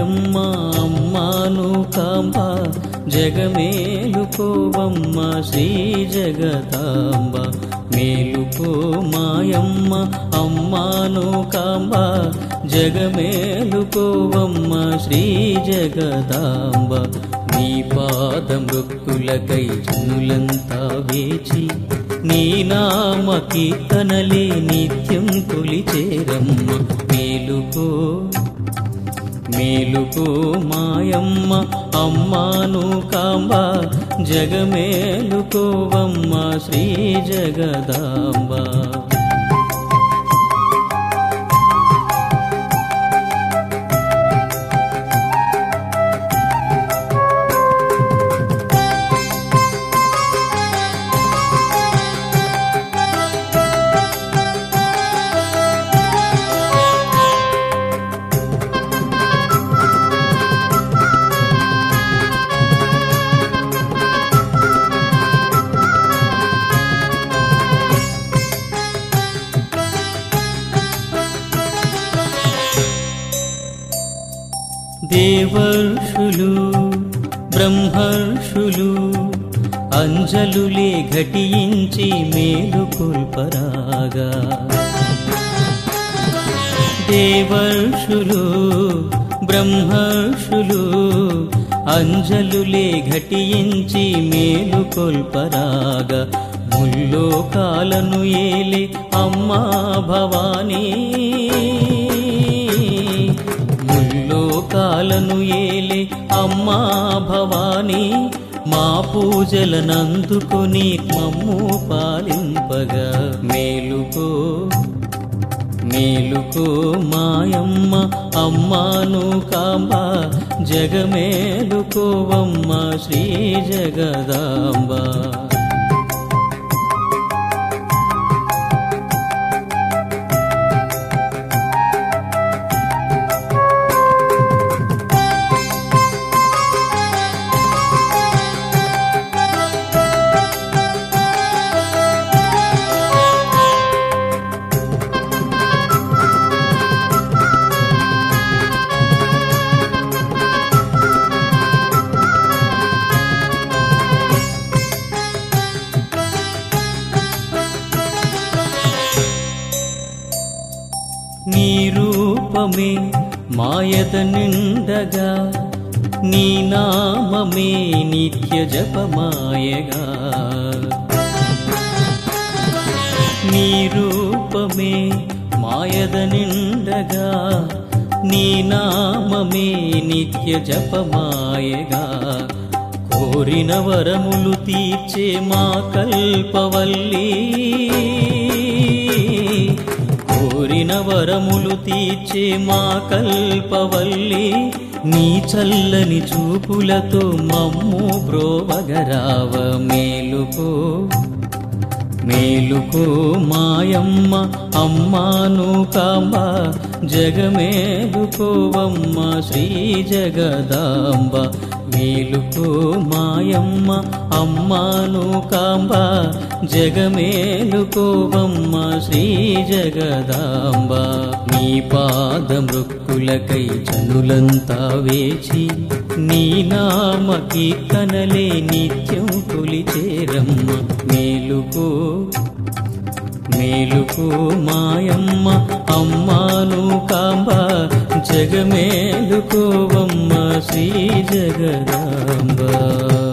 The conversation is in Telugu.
మాయమ్మ అమ్మాను కాంబ జగమేలుకోవమ్మ శ్రీ జగదాంబ మేలుకో మాయమ్మ అమ్మాను కాంబ జగమేలుకోవమ్మ శ్రీ జగదాంబ నీ పాదమృక్కులకై జనులంతా వేచి నీ నామ కీర్తనలే నిత్యం కొలిచేరమ్మ మేలుకో మేలుకో మాయమ్మ అమ్మాను కాంబ జగమేలుకోవమ్మ శ్రీ జగదాంబ దేవర్షులు బ్రహ్మర్షులు అంజలులే ఘటించి మేలుకొల్పరాగా దేవర్షులు బ్రహ్మర్షులు అంజలులే ఘటించి మేలుకొల్పరాగా ముల్లోకాలను ఏలే అమ్మా భవానీ ముల్లోకాలను ఏలే అమ్మా భవానీ మా పూజలనందుకుని మమ్ము పాలింపగా మేలుకో మేలుకో మాయమ్మ అమ్మాను కాంబ జగమేలుకోవమ్మ శ్రీ జగదాంబ నీ రూపమే మాయద నిండగా నీ నామమే నిత్య జపమాయగా నీ రూపమే మాయద నిండగా నీ నామమే నిత్య జపమాయగా కోరిన వరములు తీర్చే మా కల్పవల్లి కోరిన వరములు తీర్చే మా కల్పవల్లి నీ చల్లని చూపులతో మమ్ము బ్రోవగరావ మేలుకో మేలుకో మాయమ్మ అమ్మాను కాంబ జగమేలుకోవమ్మ శ్రీ జగదాంబ మేలుకో మాయమ్మ అమ్మాను కాంబ జగమేలుకోవమ్మ శ్రీ జగదాంబ నీ పాదమృక్కులకై జనులంతా వేచి నీ నామ కీర్తనలే నిత్యం కొలిచేరమ్మ మేలుకో మేలుకో మాయమ్మ అమ్మాను కాంబ జగమేలుకోవమ్మ శ్రీ జగదాంబ